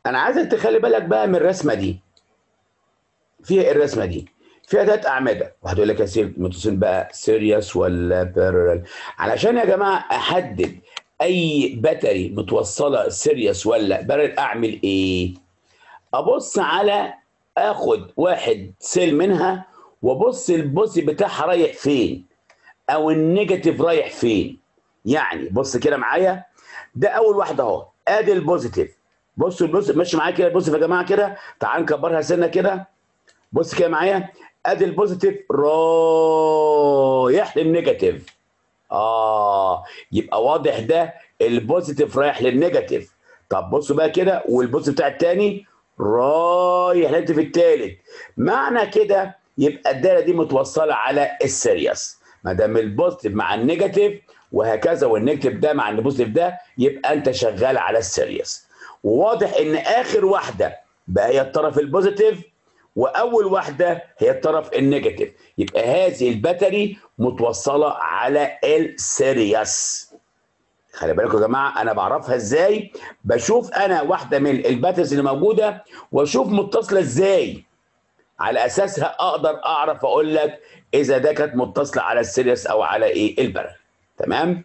انا عايزك تخلي بالك بقى من الرسمه دي فيها إيه الرسمه دي فيها ثلاث اعمده واحد يقول لك يا سير متصل بقى سيريس ولا بارل علشان يا جماعه احدد اي باتري متوصله سيريس ولا بارل اعمل ايه ابص على اخد واحد سيل منها وابص البوزي بتاعها رايح فين او النيجاتيف رايح فين يعني بص كده معايا ده اول واحده اهو ادي البوزيتيف بصوا البص ماشي معايا كده بص يا جماعه كده تعال نكبرها سنه كده بص كده معايا ادي البوزيتيف رايح للنيجاتيف اه يبقى واضح ده البوزيتيف رايح للنيجاتيف طب بصوا بقى كده والبوزيتيف بتاع التاني رايح للنيجاتيف التالت معنى كده يبقى الدايره دي متوصله على السيريس ما دام البوزيتيف مع النيجاتيف وهكذا والنيجاتيف ده مع البوزيتيف ده يبقى انت شغال على السيريس وواضح ان اخر واحده بقى هي الطرف البوزيتيف واول واحده هي الطرف النيجاتيف يبقى هذه الباتري متوصله على السيريس خلي بالكم يا جماعه انا بعرفها ازاي بشوف انا واحده من الباتريز اللي موجوده واشوف متصله ازاي على اساسها اقدر اعرف اقول لك اذا ده كانت متصله على السيريس او على ايه البرل تمام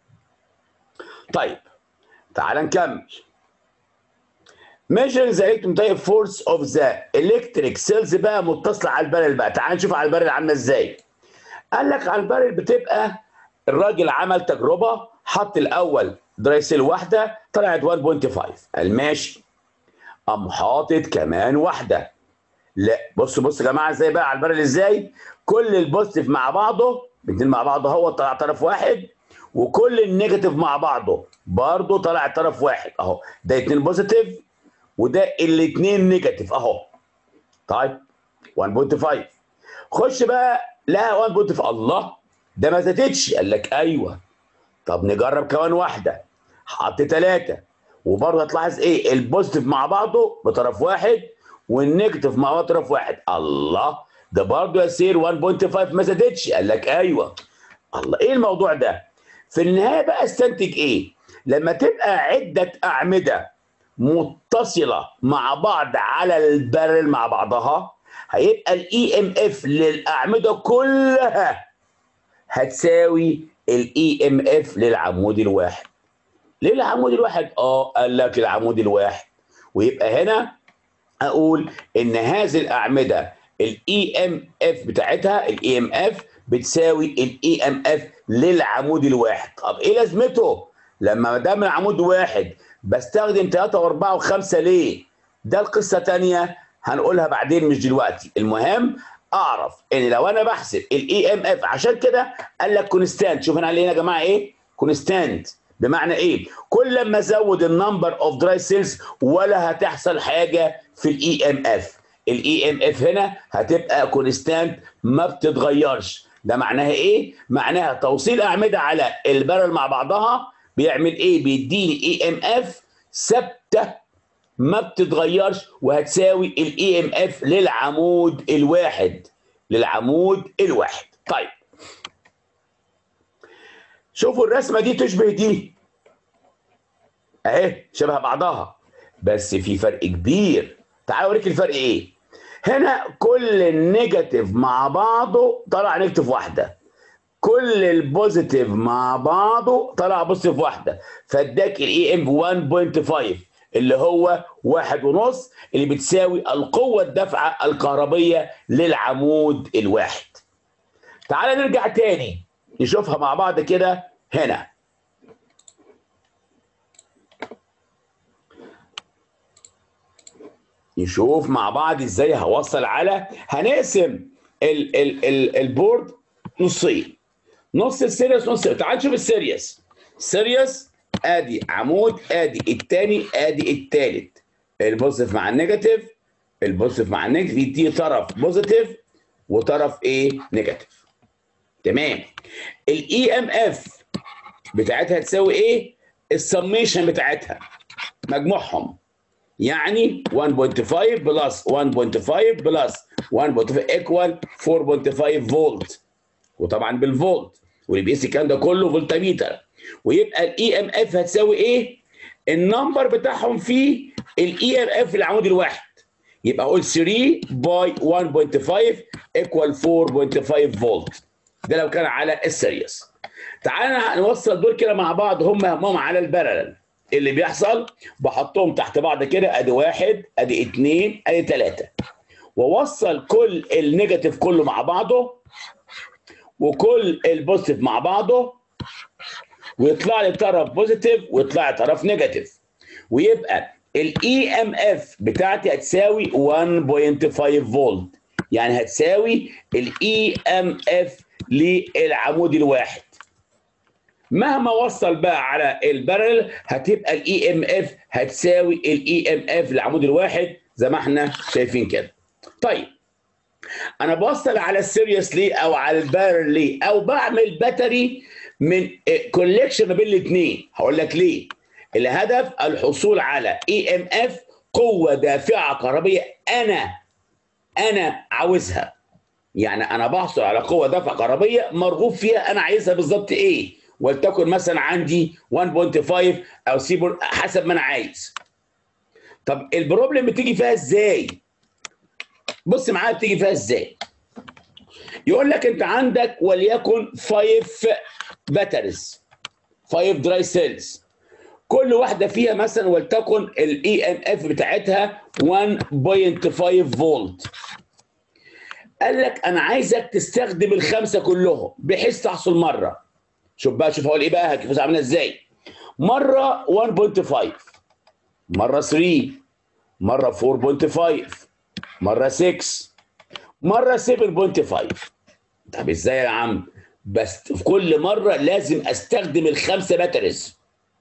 طيب تعال نكمل measuring the electromotive force of the electric cells بقى متصله على البرل بقى تعال نشوف على البرل عامله ازاي قال لك على البرل بتبقى الراجل عمل تجربه حط الاول دراي سيل واحده طلعت 1.5 قال ماشي قام حاطط كمان واحده لا بص بص يا جماعه ازاي بقى على البرل ازاي كل البوزيتيف مع بعضه الاثنين مع بعض اهو طلع طرف واحد وكل النيجاتيف مع بعضه برضه طلع طرف واحد اهو ده اتنين بوزيتيف وده الاثنين نيجاتيف اهو طيب 1.5 خش بقى لها 1.5 الله ده ما زادتش قال لك ايوه طب نجرب كمان واحده حط ثلاثه وبرضه هتلاحظ ايه البوزيتيف مع بعضه بطرف واحد والنيجاتيف مع بعضه طرف واحد الله ده برضه يصير 1.5 ما زادتش قال لك ايوه الله ايه الموضوع ده في النهايه بقى استنتج ايه لما تبقى عده اعمده متصله مع بعض على البرل مع بعضها هيبقى الاي ام اف للاعمده كلها هتساوي الاي ام اف للعمود الواحد ليه العمود الواحد اه قال لك العمود الواحد ويبقى هنا اقول ان هذه الاعمده الاي ام اف بتاعتها الاي ام اف بتساوي الاي ام اف للعمود الواحد طب ايه لازمته لما ما دام العمود واحد بستخدم 3 و4 و5 ليه ده القصه تانية هنقولها بعدين مش دلوقتي المهم اعرف ان لو انا بحسب الاي ام اف عشان كده قال لك كونستانت شوف انا علينا يا جماعه ايه كونستانت بمعنى ايه كل ما ازود النمبر اوف دراي سيلز ولا هتحصل حاجه في الاي ام اف الاي ام اف هنا هتبقى كونستانت ما بتتغيرش ده معناها ايه معناها توصيل اعمده على البرل مع بعضها بيعمل ايه بيديني اي ام اف ثابته ما بتتغيرش وهتساوي الاي ام اف للعمود الواحد للعمود الواحد طيب شوفوا الرسمه دي تشبه دي اهي شبه بعضها بس في فرق كبير تعال اوريك الفرق ايه هنا كل النيجاتيف مع بعضه طلع نيجاتيف واحده كل البوزيتيف مع بعضه طلع بوزيتيف واحده فاداك الاي ام 1.5 اللي هو واحد ونص اللي بتساوي القوة الدافعة الكهربية للعمود الواحد تعال نرجع تاني نشوفها مع بعض كده هنا نشوف مع بعض ازاي هوصل على هنقسم ال ال ال البورد نصين نص السيريس نص تعال نشوف السيريس السيريس ادي عمود ادي الثاني ادي الثالث البوزيتيف مع النيجاتيف البوزيتيف مع النيجاتيف يدي طرف بوزيتيف وطرف ايه نيجاتيف تمام الاي ام اف بتاعتها تساوي ايه السميشن بتاعتها مجموعهم يعني 1.5 بلس 1.5 بلس 1.5 ايكوال 4.5 فولت وطبعا بالفولت واللي بيقيس الكلام ده كله فولتميتر ويبقى الاي ام اف هتساوي ايه؟ النمبر بتاعهم فيه الاي ام اف العمود الواحد يبقى اقول 3 باي 1.5 ايكوال 4.5 فولت ده لو كان على السيريس تعالى نوصل دول كده مع بعض هم همهم على البارلل اللي بيحصل بحطهم تحت بعض كده ادي واحد ادي اتنين ادي تلاته واوصل كل النيجاتيف كله مع بعضه وكل البوزيتيف مع بعضه ويطلع لي طرف بوزيتيف ويطلع لي طرف نيجاتيف ويبقى الاي ام اف بتاعتي هتساوي 1.5 فولت يعني هتساوي الاي ام اف للعمود الواحد مهما وصل بقى على البارل هتبقى الاي ام اف هتساوي الاي ام اف للعمود الواحد زي ما احنا شايفين كده طيب انا بوصل على السيريس ليه او على البارل ليه او بعمل باتري من كوليكشن بين الاثنين هقول لك ليه الهدف الحصول على اي ام اف قوه دافعه كهربيه انا انا عاوزها يعني انا بحصل على قوه دفع كهربيه مرغوب فيها انا عايزها بالظبط ايه ولتكن مثلا عندي 1.5 او سي حسب ما انا عايز طب البروبلم بتيجي فيها ازاي بص معايا بتيجي فيها ازاي يقول لك انت عندك وليكن 5 باتريز 5 دراي سيلز كل واحده فيها مثلا ولتكن الاي ام اف بتاعتها 1.5 فولت قال لك انا عايزك تستخدم الخمسه كلهم بحيث تحصل مره شوف بقى شوف هقول ايه بقى هكيف عامله ازاي مره 1.5 مره 3 مره 4.5 مره 6 مره 7.5 طب ازاي يا عم بس في كل مره لازم استخدم الخمسه باتريز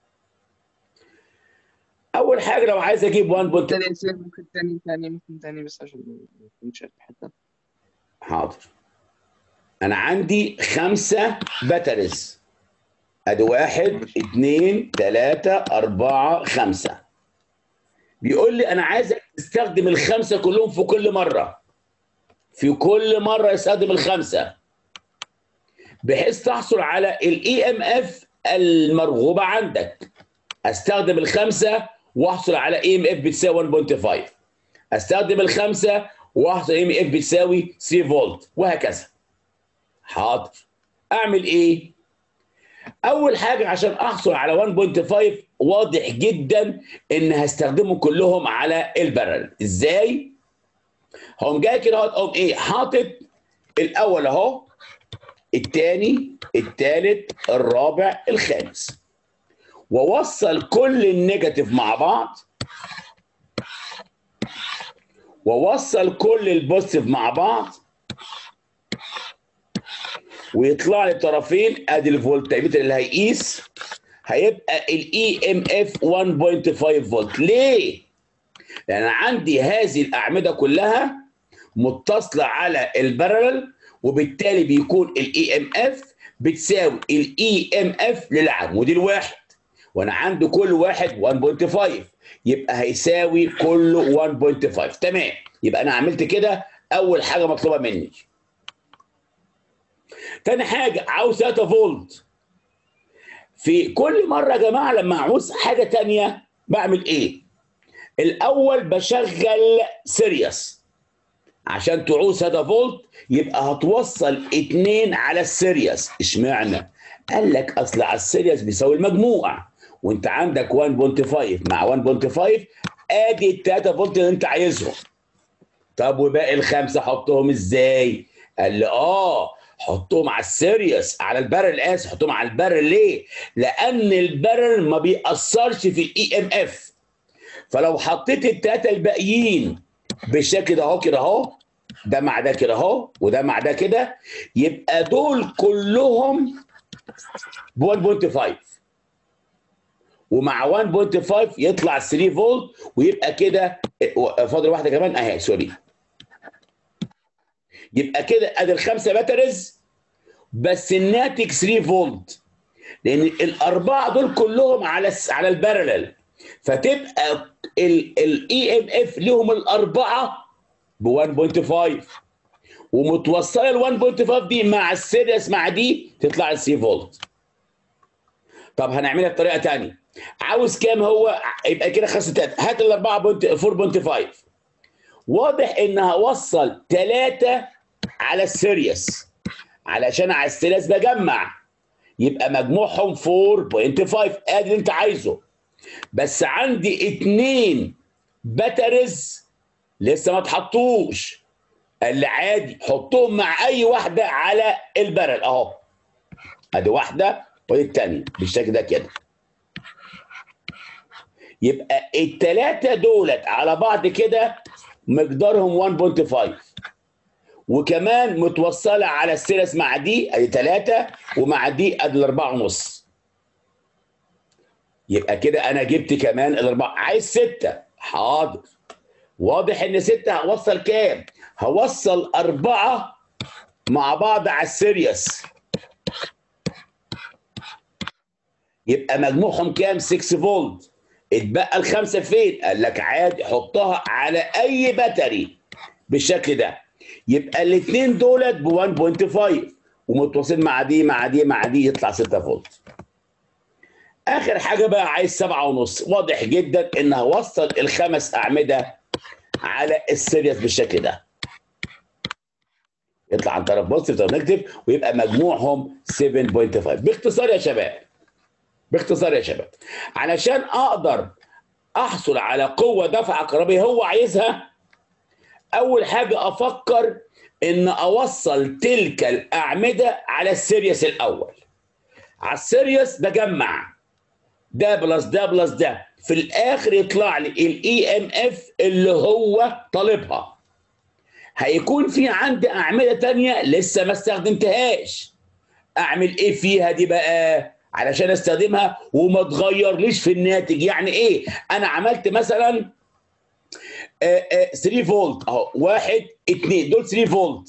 اول حاجه لو عايز اجيب 1.5 تاني يا سيد ممكن تاني تاني ممكن تاني بس عشان ما نكونش في حتة حاضر انا عندي خمسة باتريز ادي واحد اتنين تلاتة اربعة خمسة بيقول لي انا عايزك تستخدم الخمسة كلهم في كل مرة في كل مرة يستخدم الخمسة بحيث تحصل على الاي ام اف المرغوبة عندك استخدم الخمسة واحصل على اي ام اف بتساوي 1.5 استخدم الخمسة واحصل ام اف بتساوي 3 فولت وهكذا حاضر اعمل ايه اول حاجه عشان احصل على 1.5 واضح جدا ان هستخدمهم كلهم على البرل ازاي هقوم جاي كده اهو اقوم ايه حاطط الاول اهو الثاني الثالث الرابع الخامس ووصل كل النيجاتيف مع بعض ووصل كل البوزيتيف مع بعض ويطلع لي طرفين ادي الفولتميتر اللي هيقيس هيبقى الاي ام اف 1.5 فولت ليه؟ لان عندي هذه الاعمده كلها متصله على البارلل وبالتالي بيكون الاي ام اف بتساوي الاي ام اف للعمود الواحد وانا عندي كل واحد 1.5 يبقى هيساوي كله 1.5 تمام يبقى انا عملت كده اول حاجه مطلوبه مني تاني حاجه عاوز 3 فولت في كل مره يا جماعه لما عاوز حاجه تانية بعمل ايه الاول بشغل سيريس عشان تعوز هذا فولت يبقى هتوصل اتنين على السيريس اشمعنى قال لك اصل على السيريس بيساوي المجموع وانت عندك 1.5 مع 1.5 ادي ال 3 فولت اللي انت عايزهم طب وباقي الخمسه حطهم ازاي قال لي اه حطهم على السيريس على البارل اسف حطهم على البارل ليه لان البارل ما بيأثرش في الاي ام اف فلو حطيت التلاته الباقيين بالشكل ده اهو كده اهو ده مع ده كده اهو وده مع ده كده يبقى دول كلهم ب 1.5 ومع 1.5 يطلع 3 فولت ويبقى كده فاضل واحده كمان اهي سوري يبقى كده ادي الخمسه باتريز بس الناتج 3 فولت لان الاربعه دول كلهم على على البارلل فتبقى الاي ام اف لهم الاربعه ب 1.5 ومتوصله ال 1.5 دي مع السيريس مع دي تطلع ال 3 فولت طب هنعملها بطريقه ثانيه عاوز كام هو يبقى كده خمسة تلاتة هات ال 4.4.5 واضح ان هوصل ثلاثة على السيريس علشان على السيريس بجمع يبقى مجموعهم 4.5 ادي اللي انت عايزه بس عندي اتنين باترز لسه ما اتحطوش قال لي عادي حطهم مع اي واحده على البرل اهو ادي واحده ودي الثانيه بالشكل ده كده يبقى الثلاثه دولت على بعض كده مقدارهم 1.5 وكمان متوصله على السيرس مع دي ادي ثلاثه ومع دي ادي الاربعه ونص يبقى كده انا جبت كمان الاربعه عايز سته حاضر واضح ان ستة هوصل كام؟ هوصل أربعة مع بعض على السيريس يبقى مجموعهم كام؟ 6 فولت اتبقى الخمسة فين؟ قال لك عادي حطها على أي باتري بالشكل ده يبقى الاثنين دولت ب 1.5 ومتواصلين مع دي مع دي مع دي يطلع 6 فولت اخر حاجه بقى عايز سبعة ونص واضح جدا ان هوصل الخمس اعمده على السيريس بالشكل ده يطلع عن طرف بوزيتيف طرف نيجاتيف ويبقى مجموعهم 7.5 باختصار يا شباب باختصار يا شباب علشان اقدر احصل على قوه دفعه كهربائيه هو عايزها اول حاجه افكر ان اوصل تلك الاعمده على السيريس الاول على السيريس بجمع ده بلس ده بلس ده في الاخر يطلع لي الاي ام اف اللي هو طالبها هيكون في عندي اعمده تانية لسه ما استخدمتهاش اعمل ايه فيها دي بقى علشان استخدمها وما تغيرليش في الناتج يعني ايه انا عملت مثلا 3 فولت اهو واحد اتنين دول 3 فولت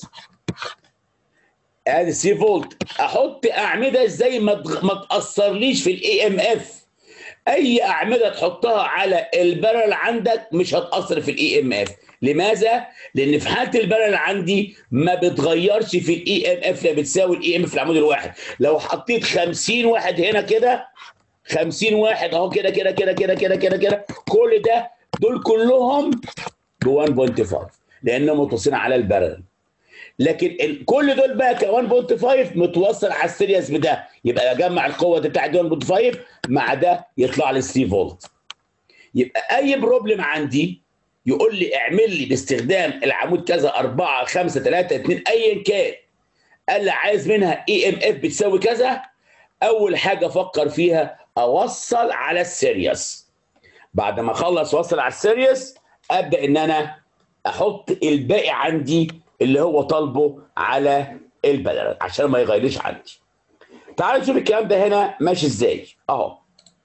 ادي 3 فولت احط اعمده ازاي ما ما تاثرليش في الاي ام اف اي اعمده تحطها على البرل عندك مش هتاثر في الاي ام اف لماذا لان في حاله البرل عندي ما بتغيرش في الاي ام اف لا بتساوي الاي ام اف العمود الواحد لو حطيت 50 واحد هنا كده 50 واحد اهو كده كده كده كده كده كده كده كل ده دول كلهم ب 1.5 لانهم متوصلين على البرل لكن ال- كل دول بقى ك 1.5 متوصل على السيريس بده يبقى اجمع القوه دي بتاعت 1.5 مع ده يطلع لي 3 فولت يبقى اي بروبلم عندي يقول لي اعمل لي باستخدام العمود كذا 4 5 3 2 ايا كان قال لي عايز منها اي ام اف بتساوي كذا اول حاجه افكر فيها اوصل على السيريس بعد ما اخلص اوصل على السيريس ابدا ان انا احط الباقي عندي اللي هو طالبه على البلد عشان ما يغيرش عندي تعالوا نشوف الكلام ده هنا ماشي ازاي اهو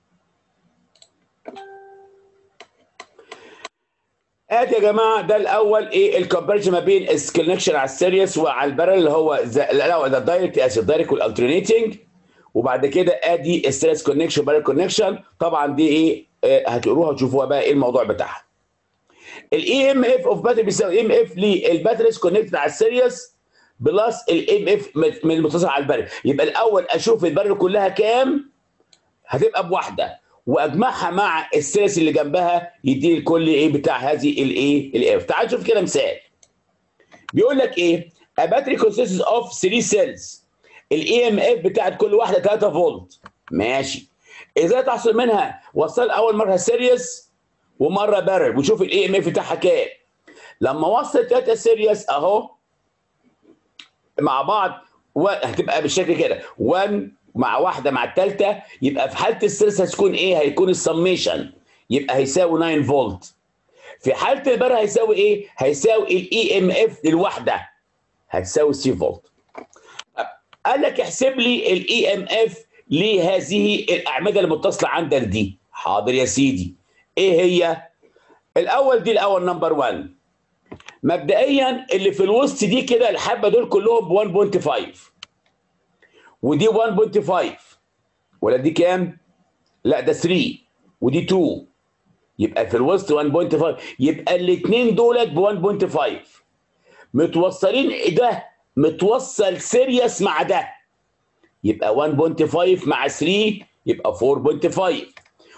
ادي يا جماعه ده الاول ايه الكومباريشن ما بين الكونكشن على السيريس وعلى البرل اللي هو ذا- لا ده الدايركت اسف دايركت والالترنيتنج وبعد كده ادي السيريس كونكشن بارل كونكشن طبعا دي ايه آه، هتقروها تشوفوها بقى ايه الموضوع بتاعها الاي ام اف اوف باتري بيساوي ام اف للباتريز كونكتد على السيريس بلس الام اف من المتصل على البرل يبقى الاول اشوف البرل كلها كام هتبقى بواحده واجمعها مع السيريس اللي جنبها يديني الكل ايه بتاع هذه الايه الاف تعال نشوف كده مثال بيقول لك ايه a battery consists of 3 cells الاي ام اف بتاعت كل واحده 3 فولت ماشي ازاي تحصل منها وصل اول مره سيريس ومره بارل وشوف الاي ام اف بتاعها كام لما وصل 3 سيريس اهو مع بعض و- هتبقى بالشكل كده 1 مع واحده مع الثالثه يبقى في حاله السيريس هتكون ايه هيكون السميشن يبقى هيساوي 9 فولت في حاله البر هيساوي ايه هيساوي الاي ام اف للوحده هتساوي 3 فولت قال لك احسب لي الاي ام اف لهذه الاعمده المتصله عندك دي حاضر يا سيدي ايه هي الاول دي الاول نمبر 1 مبدئيا اللي في الوسط دي كده الحبه دول كلهم ب 1.5 ودي 1.5 ولا دي كام لا ده 3 ودي 2 يبقى في الوسط 1.5 يبقى الاثنين دولت ب 1.5 متوصلين ده متوصل سيريس مع ده يبقى 1.5 مع 3 يبقى 4.5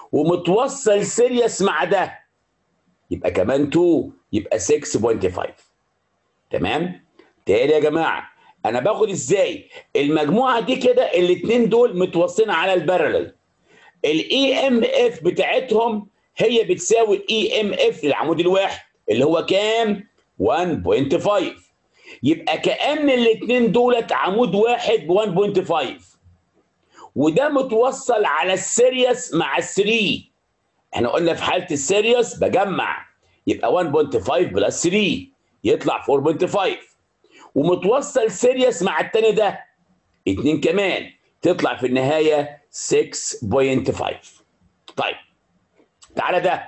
ومتوصل سيريس مع ده يبقى كمان 2 يبقى 6.5 تمام تاني يا جماعه انا باخد ازاي المجموعه دي كده الاثنين دول متوصلين على البارلل الاي ام اف بتاعتهم هي بتساوي الاي ام اف للعمود الواحد اللي هو كام 1.5 يبقى كأن الاثنين دولت عمود واحد ب 1.5 وده متوصل على السيريس مع ال 3 احنا قلنا في حاله السيريس بجمع يبقى 1.5 بلس 3 يطلع 4.5 ومتوصل سيريس مع التاني ده اتنين كمان تطلع في النهايه 6.5 طيب تعالى ده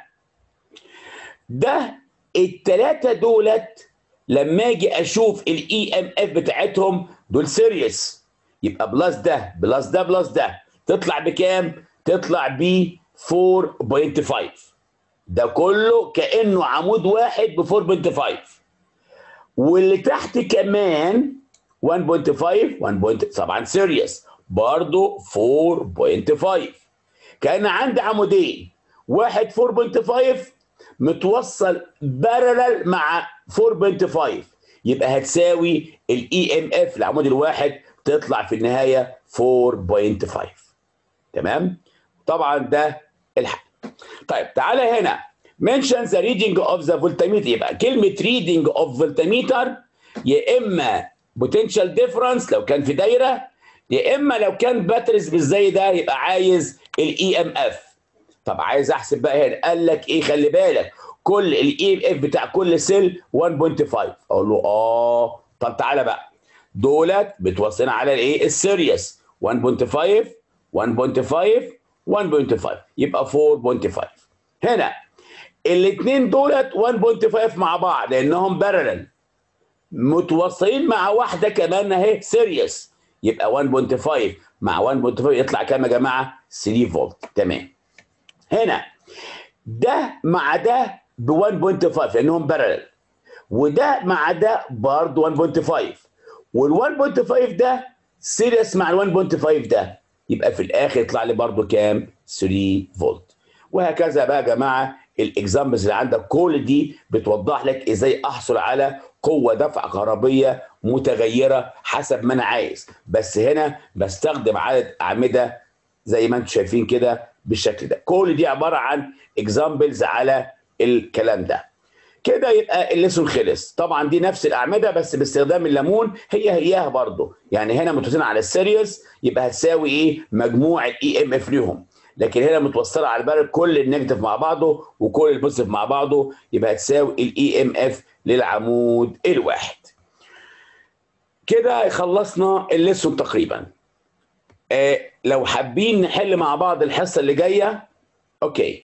ده التلاتة دولت لما اجي اشوف الاي ام اف بتاعتهم دول سيريس يبقى بلس ده بلس ده بلس ده تطلع بكام؟ تطلع ب 4.5 ده كله كانه عمود واحد ب 4.5 واللي تحت كمان 1.5 1. طبعا سيريس برضه 4.5 كان عندي عمودين واحد 4.5 متوصل بارلل مع 4.5 يبقى هتساوي الاي ام اف العمود الواحد تطلع في النهايه 4.5 تمام طبعا ده الحل طيب تعالى هنا mention the reading of the voltmeter يبقى كلمه reading of voltmeter يا اما potential difference لو كان في دايره يا اما لو كان باتريس بالزي ده يبقى عايز الاي ام اف طب عايز احسب بقى هنا قال لك ايه خلي بالك كل الاي ام اف بتاع كل سيل 1.5 اقول له اه طب تعالى بقى دولت بتوصلنا على الايه السيريس 1.5 1.5 1.5 يبقى 4.5 هنا الاثنين دولت 1.5 مع بعض لانهم بارلل متوصلين مع واحده كمان اهي سيريس يبقى 1.5 مع 1.5 يطلع كام يا جماعه 3 فولت تمام هنا ده مع ده ب 1.5 لانهم بارلل وده مع ده برضه 1.5 وال 1.5 ده سيريس مع ال 1.5 ده يبقى في الاخر يطلع لي برضه كام 3 فولت وهكذا بقى يا جماعه الاكزامبلز اللي عندك كل دي بتوضح لك ازاي احصل على قوه دفع كهربيه متغيره حسب ما انا عايز بس هنا بستخدم عدد اعمده زي ما انتم شايفين كده بالشكل ده كل دي عباره عن اكزامبلز على الكلام ده كده يبقى الليسون خلص طبعا دي نفس الاعمده بس باستخدام الليمون هي هياها برضه يعني هنا متوصلين على السيريوس يبقى هتساوي ايه مجموع الاي ام اف ليهم لكن هنا متوصله على البارد كل النيجاتيف مع بعضه وكل البوزيتيف مع بعضه يبقى هتساوي الاي ام اف للعمود الواحد كده خلصنا الليسون تقريبا آه لو حابين نحل مع بعض الحصه اللي جايه اوكي